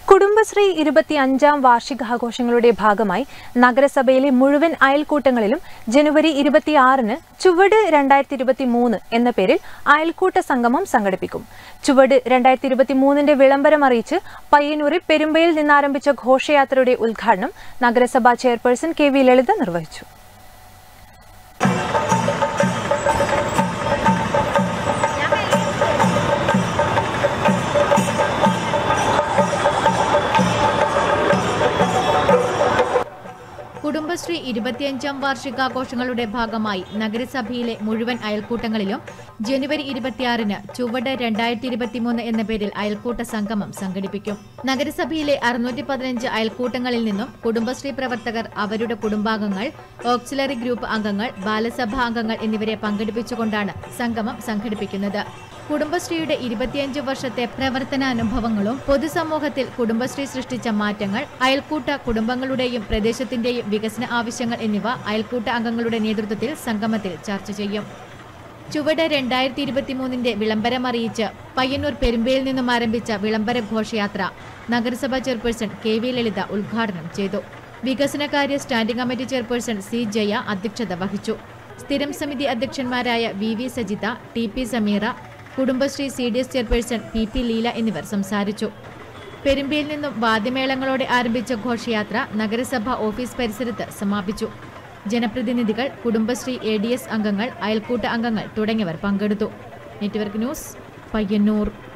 കുടുംബശ്രീ ഇരുപത്തി അഞ്ചാം വാർഷികാഘോഷങ്ങളുടെ ഭാഗമായി നഗരസഭയിലെ മുഴുവൻ അയൽക്കൂട്ടങ്ങളിലും ജനുവരി ഇരുപത്തിയാറിന് ചുവട് രണ്ടായിരത്തി ഇരുപത്തി മൂന്ന് എന്ന പേരിൽ അയൽക്കൂട്ട സംഗമം സംഘടിപ്പിക്കും ചുവട് രണ്ടായിരത്തി ഇരുപത്തി മൂന്നിന്റെ വിളംബരം അറിയിച്ച് പയ്യന്നൂരിൽ പെരുമ്പയിൽ നിന്നാരംഭിച്ച ഘോഷയാത്രയുടെ ഉദ്ഘാടനം നഗരസഭാ ചെയർപേഴ്സൺ കെ വി ലളിത നിർവഹിച്ചു കുടുംബശ്രീ ഇരുപത്തിയഞ്ചാം വാർഷികാഘോഷങ്ങളുടെ ഭാഗമായി നഗരസഭയിലെ മുഴുവൻ അയൽക്കൂട്ടങ്ങളിലും ജനുവരി ഇരുപത്തിയാറിന് ചുവട് രണ്ടായിരത്തി ഇരുപത്തിമൂന്ന് എന്ന പേരിൽ അയൽക്കൂട്ട സംഗമം സംഘടിപ്പിക്കും നഗരസഭയിലെ അറുന്നൂറ്റി പതിനഞ്ച് അയൽക്കൂട്ടങ്ങളിൽ നിന്നും കുടുംബശ്രീ പ്രവർത്തകർ അവരുടെ കുടുംബാംഗങ്ങൾ ഓക്സിലറി ഗ്രൂപ്പ് അംഗങ്ങൾ ബാലസഭാ അംഗങ്ങൾ എന്നിവരെ പങ്കെടുപ്പിച്ചുകൊണ്ടാണ് സംഗമം സംഘടിപ്പിക്കുന്നത് കുടുംബശ്രീയുടെ ഇരുപത്തിയഞ്ച് വർഷത്തെ പ്രവർത്തനാനുഭവങ്ങളും പൊതുസമൂഹത്തിൽ കുടുംബശ്രീ സൃഷ്ടിച്ച മാറ്റങ്ങൾ അയൽക്കൂട്ട കുടുംബങ്ങളുടെയും പ്രദേശത്തിന്റെയും വികസന ആവശ്യങ്ങൾ എന്നിവ അയൽക്കൂട്ട അംഗങ്ങളുടെ നേതൃത്വത്തിൽ സംഗമത്തിൽ ചർച്ച ചെയ്യും ചുവട് രണ്ടായിരത്തി ഇരുപത്തിമൂന്നിന്റെ വിളംബരം അറിയിച്ച് പയ്യന്നൂർ പെരുമ്പയിൽ നിന്നും ആരംഭിച്ച വിളംബര ഘോഷയാത്ര നഗരസഭാ ചെയർപേഴ്സൺ കെ വി ലളിത ഉദ്ഘാടനം ചെയ്തു വികസനകാര്യ standing committee chairperson C Jaya അധ്യക്ഷത വഹിച്ചു സ്ഥിരം സമിതി അധ്യക്ഷന്മാരായ V V Sajitha T P Sameera Kudumbashree C D S chairperson P P Leela എന്നിവർ സംസാരിച്ചു പെരുമ്പയിൽ നിന്നും വാദ്യമേളങ്ങളോടെ ആരംഭിച്ച ഘോഷയാത്ര നഗരസഭ ഓഫീസ് പരിസരത്ത് സമാപിച്ചു ജനപ്രതിനിധികൾ കുടുംബശ്രീ എ ഡി എസ് അംഗങ്ങൾ അയൽക്കൂട്ട അംഗങ്ങൾ തുടങ്ങിയവർ പങ്കെടുത്തു നെറ്റ്വർക്ക് ന്യൂസ് പയ്യന്നൂർ